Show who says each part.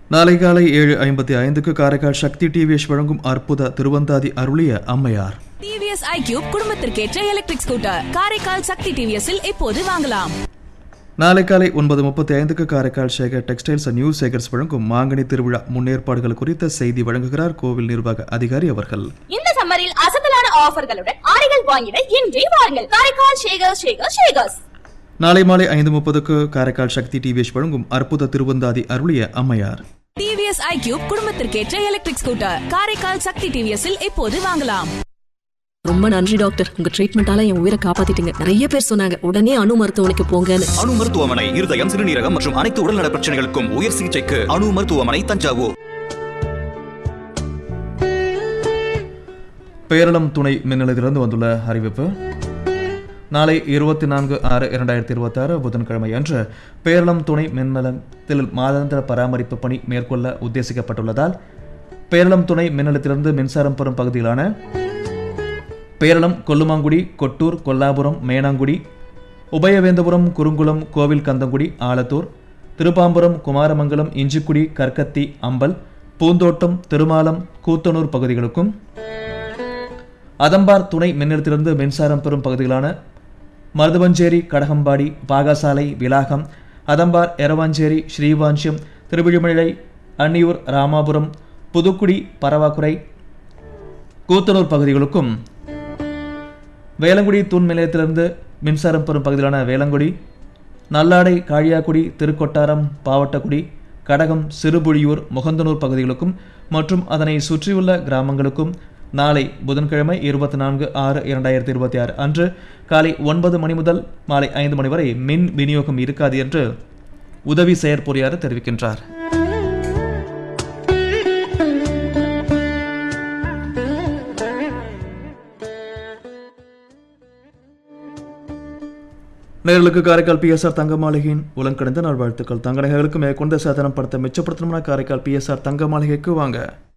Speaker 1: நாளை காலை ஏழு ஐம்பத்தி ஐந்துக்கு காரைக்கால் சக்தி டிவிஎஸ் வழங்கும் அற்புத திருவந்தாதி அருளிய அம்மையார்
Speaker 2: டிவிஎஸ் ஐக்யூப் குடும்பத்திற்கேற்ற எலக்ட்ரிக் ஸ்கூட்டர் காரைக்கால் சக்தி டிவிஎஸ்ஸில் இப்போது வாங்கலாம்
Speaker 1: நாளை காலை ஒன்பது முப்பத்தி ஐந்துக்கு Karaikal Sekar textiles and new Sekar's வழங்கும் மாங்கனி திருவிழா முன்னேற்பாடுகள் குறித்த செய்தி வழங்குகிறார் கோவில் நிர்வாக அதிகாரி அவர்கள்
Speaker 3: இந்த சம்மரில் அசத்தலான ஆஃபர்களுடன் ஆடைகள் வாங்கிட இன்றே வாருங்கள் காரைக்கால் ஷேகர் ஷேகர் ஷேகர்ஸ்
Speaker 1: நாளை மாலை ஐந்து முப்பதுக்கு காரைக்கால் சக்தி டிவிஎஸ் வழங்கும் அற்புத திருவந்தாதி அருளிய அம்மையார்
Speaker 2: டிவிஎஸ் ஐக்யூப் குடும்பத்திற்கேற்ற எலக்ட்ரிக் ஸ்கூட்டர் காரைக்கால் சக்தி டிவிஎஸ்ஸில் இப்போது வாங்கலாம்
Speaker 4: ரொம்ப நன்றி டாக்டர் உங்க ட்ரீட்மெண்டால என் உயிரை காப்பாத்திட்டீங்க நிறைய பேர் சொன்னாங்க உடனே அணு மருத்துவமனைக்கு போங்கன்னு
Speaker 5: அணு மருத்துவமனை இருதயம் சிறுநீரகம் மற்றும் அனைத்து உடல்நல பிரச்சனைகளுக்கும் உயர் சிகிச்சைக்கு அணு மருத்துவமனை தஞ்சாவூர்
Speaker 1: பேரளம் துணை மின்னலத்திலிருந்து வந்துள்ள அறிவிப்பு நாளை இருபத்தி நான்கு ஆறு இரண்டாயிரத்தி இருபத்தாறு புதன்கிழமை அன்று பேரளம் துணை மின்நிலையத்தில் மாதாந்திர பராமரிப்பு பணி மேற்கொள்ள உத்தேசிக்கப்பட்டுள்ளதால் பேரளம் துணை மின்நிலையத்திலிருந்து மின்சாரம் பெறும் பகுதிகளான பேரளம் கொல்லுமாங்குடி கொட்டூர் கொல்லாபுரம் மேனாங்குடி உபயவேந்தபுரம் குறுங்குளம் கோவில் கந்தங்குடி ஆலத்தூர் திருப்பாம்புரம் குமாரமங்கலம் இஞ்சிக்குடி கற்கத்தி அம்பல் பூந்தோட்டம் திருமாலம் கூத்தனூர் பகுதிகளுக்கும் அதம்பார் துணை மின்னிலத்திலிருந்து மின்சாரம் பெறும் பகுதிகளான மருதுவஞ்சேரி கடகம்பாடி பாகசாலை விலாகம் அதம்பார் எரவாஞ்சேரி ஸ்ரீவாஞ்சியம் திருவிழிமலை அன்னியூர் ராமாபுரம் புதுக்குடி பரவாக்குறை கூத்தனூர் பகுதிகளுக்கும் வேலங்குடி தூண் நிலையத்திலிருந்து மின்சாரம் பெறும் பகுதிகளான வேலங்குடி நல்லாடை காழியாக்குடி திருக்கொட்டாரம் பாவட்டக்குடி கடகம் சிறுபுழியூர் முகந்தனூர் பகுதிகளுக்கும் மற்றும் அதனை சுற்றியுள்ள கிராமங்களுக்கும் நாளை புதன்கிழமை இருபத்தி நான்கு ஆறு இரண்டாயிரத்தி இருபத்தி ஆறு அன்று காலை ஒன்பது மணி முதல் மாலை ஐந்து மணி வரை மின் விநியோகம் இருக்காது என்று உதவி செயற்பொறியாளர் தெரிவிக்கின்றார் நேர்களுக்கு காரைக்கால் பிஎஸ்ஆர் தங்க மாளிகையின் உலங்கடந்த நாள் வாழ்த்துக்கள் தங்க நகைகளுக்கு மேற்கொண்ட சாதனம் படத்தை மிச்சப்படுத்தணும்னா காரைக்கால் பிஎஸ்ஆர் தங்க மாளிகைக்கு வாங்க